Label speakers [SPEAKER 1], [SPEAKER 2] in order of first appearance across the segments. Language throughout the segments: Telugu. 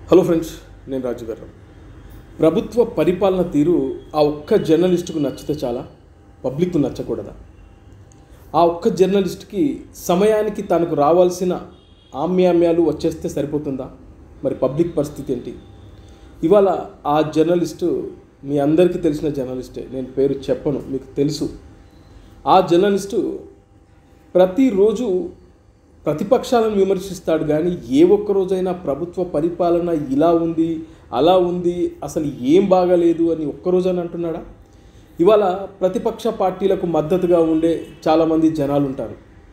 [SPEAKER 1] హలో ఫ్రెండ్స్ నేను రాజు గారు ప్రభుత్వ పరిపాలన తీరు ఆ ఒక్క జర్నలిస్టుకు నచ్చితే చాలా పబ్లిక్కు నచ్చకూడదా ఆ ఒక్క జర్నలిస్ట్కి సమయానికి తనకు రావాల్సిన ఆమ్యామ్యాలు వచ్చేస్తే సరిపోతుందా మరి పబ్లిక్ పరిస్థితి ఏంటి ఇవాళ ఆ జర్నలిస్టు మీ అందరికీ తెలిసిన జర్నలిస్టే నేను పేరు చెప్పను మీకు తెలుసు ఆ జర్నలిస్టు ప్రతిరోజు ప్రతిపక్షాలను విమర్శిస్తాడు కానీ ఏ ఒక్క రోజైనా ప్రభుత్వ పరిపాలన ఇలా ఉంది అలా ఉంది అసలు ఏం బాగాలేదు అని ఒక్కరోజని అంటున్నాడా ఇవాళ ప్రతిపక్ష పార్టీలకు మద్దతుగా ఉండే చాలామంది జనాలు ఉంటారు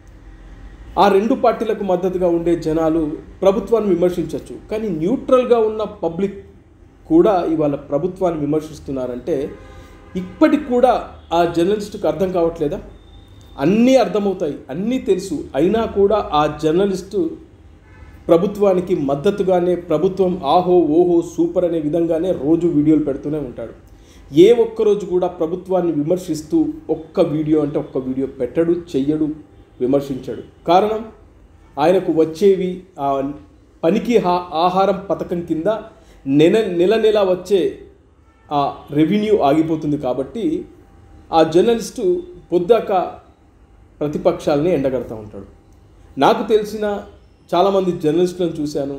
[SPEAKER 1] ఆ రెండు పార్టీలకు మద్దతుగా ఉండే జనాలు ప్రభుత్వాన్ని విమర్శించవచ్చు కానీ న్యూట్రల్గా ఉన్న పబ్లిక్ కూడా ఇవాళ ప్రభుత్వాన్ని విమర్శిస్తున్నారంటే ఇప్పటికి కూడా ఆ జర్నలిస్టుకు అర్థం కావట్లేదా అన్నీ అర్థమవుతాయి అన్నీ తెలుసు అయినా కూడా ఆ జర్నలిస్టు ప్రభుత్వానికి మద్దతుగానే ప్రభుత్వం ఆహో ఓహో సూపర్ అనే విధంగానే రోజు వీడియోలు పెడుతూనే ఉంటాడు ఏ ఒక్కరోజు కూడా ప్రభుత్వాన్ని విమర్శిస్తూ ఒక్క వీడియో అంటే ఒక్క వీడియో పెట్టడు చెయ్యడు విమర్శించడు కారణం ఆయనకు వచ్చేవి ఆ పనికి హా- ఆహారం పథకం కింద నెల నెల నెల వచ్చే ఆ రెవెన్యూ ఆగిపోతుంది కాబట్టి ఆ జర్నలిస్టు పొద్దాక ప్రతిపక్షాలని ఎండగడతా ఉంటాడు నాకు తెలిసిన చాలామంది జర్నలిస్టులను చూశాను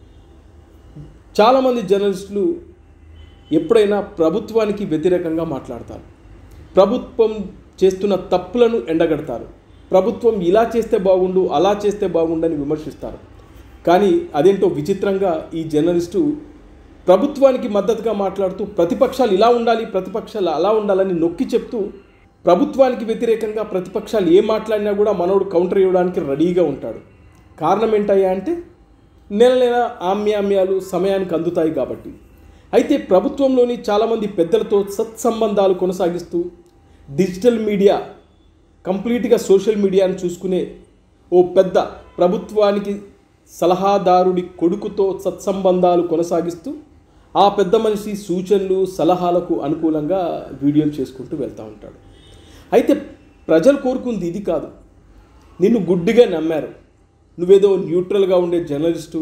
[SPEAKER 1] చాలామంది జర్నలిస్టులు ఎప్పుడైనా ప్రభుత్వానికి వ్యతిరేకంగా మాట్లాడతారు ప్రభుత్వం చేస్తున్న తప్పులను ఎండగడతారు ప్రభుత్వం ఇలా చేస్తే బాగుండు అలా చేస్తే బాగుండని విమర్శిస్తారు కానీ అదేంటో విచిత్రంగా ఈ జర్నలిస్టు ప్రభుత్వానికి మద్దతుగా మాట్లాడుతూ ప్రతిపక్షాలు ఇలా ఉండాలి ప్రతిపక్షాలు అలా ఉండాలని నొక్కి చెప్తూ ప్రభుత్వానికి వ్యతిరేకంగా ప్రతిపక్షాలు ఏం మాట్లాడినా కూడా మనోడు కౌంటర్ ఇవ్వడానికి రెడీగా ఉంటాడు కారణం ఏంటయ్యా అంటే నెల నెల ఆమ్యామ్యాలు సమయానికి అందుతాయి కాబట్టి అయితే ప్రభుత్వంలోని చాలామంది పెద్దలతో సత్సంబంధాలు కొనసాగిస్తూ డిజిటల్ మీడియా కంప్లీట్గా సోషల్ మీడియాను చూసుకునే ఓ పెద్ద ప్రభుత్వానికి సలహాదారుడి కొడుకుతో సత్సంబంధాలు కొనసాగిస్తూ ఆ పెద్ద మనిషి సూచనలు సలహాలకు అనుకూలంగా వీడియోలు చేసుకుంటూ వెళ్తూ ఉంటాడు అయితే ప్రజలు కోరుకుంది ఇది కాదు నిన్ను గుడ్డిగా నమ్మారు నువ్వేదో న్యూట్రల్గా ఉండే జర్నలిస్టు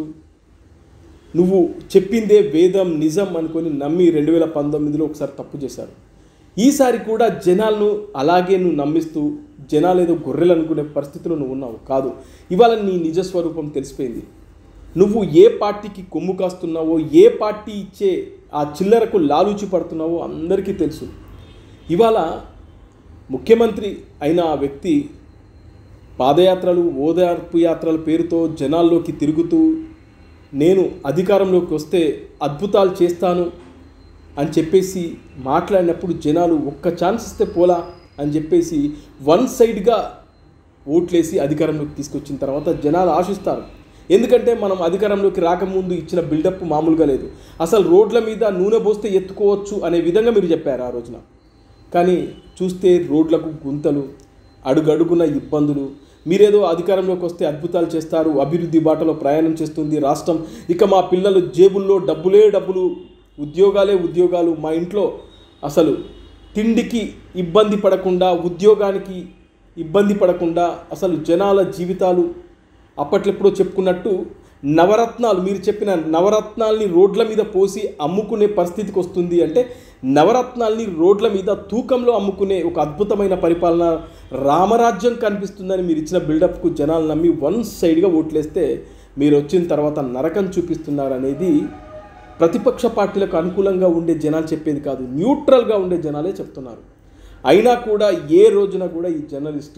[SPEAKER 1] నువ్వు చెప్పిందే వేదం నిజం అనుకొని నమ్మి రెండు వేల పంతొమ్మిదిలో ఒకసారి తప్పు చేశారు ఈసారి కూడా జనాలను అలాగే నువ్వు నమ్మిస్తూ జనాలు ఏదో గొర్రెలు అనుకునే పరిస్థితిలో నువ్వు ఉన్నావు కాదు ఇవాళ నీ నిజ స్వరూపం తెలిసిపోయింది నువ్వు ఏ పార్టీకి కొమ్ము కాస్తున్నావో ఏ పార్టీ ఇచ్చే ఆ చిల్లరకు లాలూచి పడుతున్నావో అందరికీ తెలుసు ఇవాళ ముఖ్యమంత్రి అయిన ఆ వ్యక్తి పాదయాత్రలు ఓదార్పు యాత్రల పేరుతో జనాల్లోకి తిరుగుతూ నేను అధికారంలోకి వస్తే అద్భుతాలు చేస్తాను అని చెప్పేసి మాట్లాడినప్పుడు జనాలు ఒక్క ఛాన్స్ ఇస్తే పోలా అని చెప్పేసి వన్ సైడ్గా ఓట్లేసి అధికారంలోకి తీసుకొచ్చిన తర్వాత జనాలు ఆశిస్తారు ఎందుకంటే మనం అధికారంలోకి రాకముందు ఇచ్చిన బిల్డప్ మామూలుగా లేదు అసలు రోడ్ల మీద నూనె పోస్తే ఎత్తుకోవచ్చు అనే విధంగా మీరు చెప్పారు ఆ రోజున కానీ చూస్తే రోడ్లకు గుంతలు అడుగడుగున ఇబ్బందులు మీరేదో అధికారంలోకి వస్తే అద్భుతాలు చేస్తారు అభివృద్ధి బాటలో ప్రయాణం చేస్తుంది రాష్ట్రం ఇక మా పిల్లలు జేబుల్లో డబ్బులే డబ్బులు ఉద్యోగాలే ఉద్యోగాలు మా ఇంట్లో అసలు తిండికి ఇబ్బంది పడకుండా ఉద్యోగానికి ఇబ్బంది పడకుండా అసలు జనాల జీవితాలు అప్పట్లెప్పుడో చెప్పుకున్నట్టు నవరత్నాలు మీరు చెప్పిన నవరత్నాల్ని రోడ్ల మీద పోసి అమ్ముకునే పరిస్థితికి వస్తుంది అంటే నవరత్నాల్ని రోడ్ల మీద తూకంలో అమ్ముకునే ఒక అద్భుతమైన పరిపాలన రామరాజ్యం కనిపిస్తుందని మీరు ఇచ్చిన బిల్డప్కు జనాలు నమ్మి వన్ సైడ్గా ఓట్లేస్తే మీరు వచ్చిన తర్వాత నరకం చూపిస్తున్నారనేది ప్రతిపక్ష పార్టీలకు అనుకూలంగా ఉండే జనాలు చెప్పేది కాదు న్యూట్రల్గా ఉండే జనాలే చెప్తున్నారు అయినా కూడా ఏ రోజున కూడా ఈ జర్నలిస్టు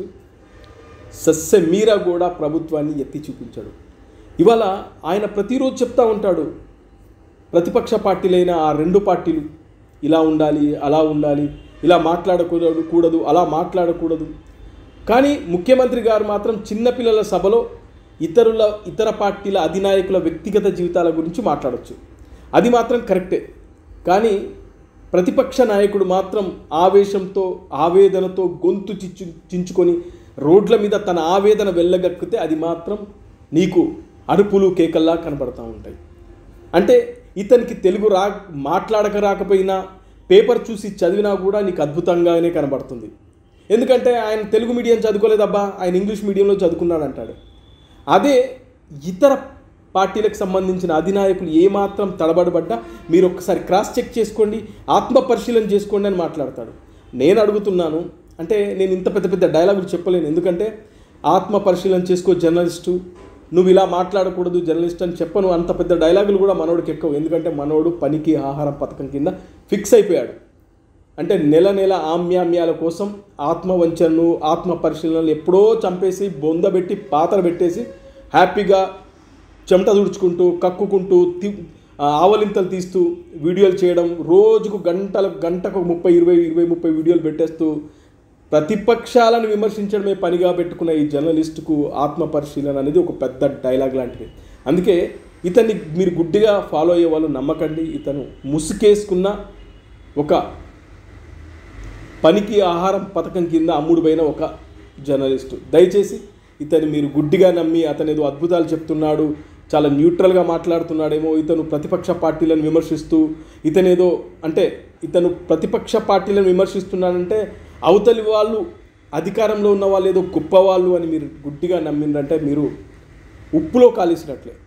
[SPEAKER 1] సస్య మీరా కూడా ప్రభుత్వాన్ని ఎత్తి చూపించాడు ఇవాళ ఆయన ప్రతిరోజు చెప్తా ఉంటాడు ప్రతిపక్ష పార్టీలైన ఆ రెండు పార్టీలు ఇలా ఉండాలి అలా ఉండాలి ఇలా మాట్లాడకూడదు కూడదు అలా మాట్లాడకూడదు కానీ ముఖ్యమంత్రి గారు మాత్రం చిన్నపిల్లల సభలో ఇతరుల ఇతర పార్టీల అధినాయకుల వ్యక్తిగత జీవితాల గురించి మాట్లాడవచ్చు అది మాత్రం కరెక్టే కానీ ప్రతిపక్ష నాయకుడు మాత్రం ఆవేశంతో ఆవేదనతో గొంతు చిచ్చు చించుకొని రోడ్ల మీద తన ఆవేదన వెళ్ళగక్కితే అది మాత్రం నీకు అరుపులు కేకల్లా కనబడతా ఉంటాయి అంటే ఇతనికి తెలుగు రా మాట్లాడక రాకపోయినా పేపర్ చూసి చదివినా కూడా నీకు అద్భుతంగానే కనబడుతుంది ఎందుకంటే ఆయన తెలుగు మీడియం చదువుకోలేదబ్బా ఆయన ఇంగ్లీష్ మీడియంలో చదువుకున్నాడు అంటాడు అదే ఇతర పార్టీలకు సంబంధించిన అధినాయకులు ఏమాత్రం తడబడబడ్డా మీరు ఒక్కసారి క్రాస్ చెక్ చేసుకోండి ఆత్మ పరిశీలన చేసుకోండి అని మాట్లాడతాడు నేను అడుగుతున్నాను అంటే నేను ఇంత పెద్ద పెద్ద డైలాగులు చెప్పలేను ఎందుకంటే ఆత్మ పరిశీలన చేసుకో జర్నలిస్టు నువ్వు ఇలా మాట్లాడకూడదు జర్నలిస్ట్ అని చెప్పను అంత పెద్ద డైలాగులు కూడా మనోడికి ఎక్కువ ఎందుకంటే మనోడు పనికి ఆహారం పథకం కింద ఫిక్స్ అయిపోయాడు అంటే నెల నెల ఆమ్యామ్యాల కోసం ఆత్మవంచనను ఆత్మ పరిశీలనలు ఎప్పుడో చంపేసి బొందబెట్టి పాత్ర పెట్టేసి హ్యాపీగా చెమట తుడుచుకుంటూ కక్కుకుంటూ తి ఆ, ఆవలింతలు తీస్తూ వీడియోలు చేయడం రోజుకు గంటల గంటకు ముప్పై ఇరవై ఇరవై ముప్పై వీడియోలు పెట్టేస్తూ ప్రతిపక్షాలను విమర్శించడమే పనిగా పెట్టుకున్న ఈ జర్నలిస్టుకు ఆత్మ పరిశీలన అనేది ఒక పెద్ద డైలాగ్ లాంటిది అందుకే ఇతన్ని మీరు గుడ్డిగా ఫాలో అయ్యే వాళ్ళు నమ్మకండి ఇతను ముసుకేసుకున్న ఒక పనికి ఆహారం పథకం కింద అమ్ముడుపోయిన ఒక జర్నలిస్టు దయచేసి ఇతను మీరు గుడ్డిగా నమ్మి అతను ఏదో అద్భుతాలు చెప్తున్నాడు చాలా న్యూట్రల్గా మాట్లాడుతున్నాడేమో ఇతను ప్రతిపక్ష పార్టీలను విమర్శిస్తూ ఇతనేదో అంటే ఇతను ప్రతిపక్ష పార్టీలను విమర్శిస్తున్నాడంటే అవతలి వాళ్ళు అధికారంలో ఉన్న వాళ్ళు ఏదో గొప్ప వాళ్ళు అని మీరు గుడ్డిగా నమ్మిందంటే మీరు ఉప్పులో కాలేసినట్లే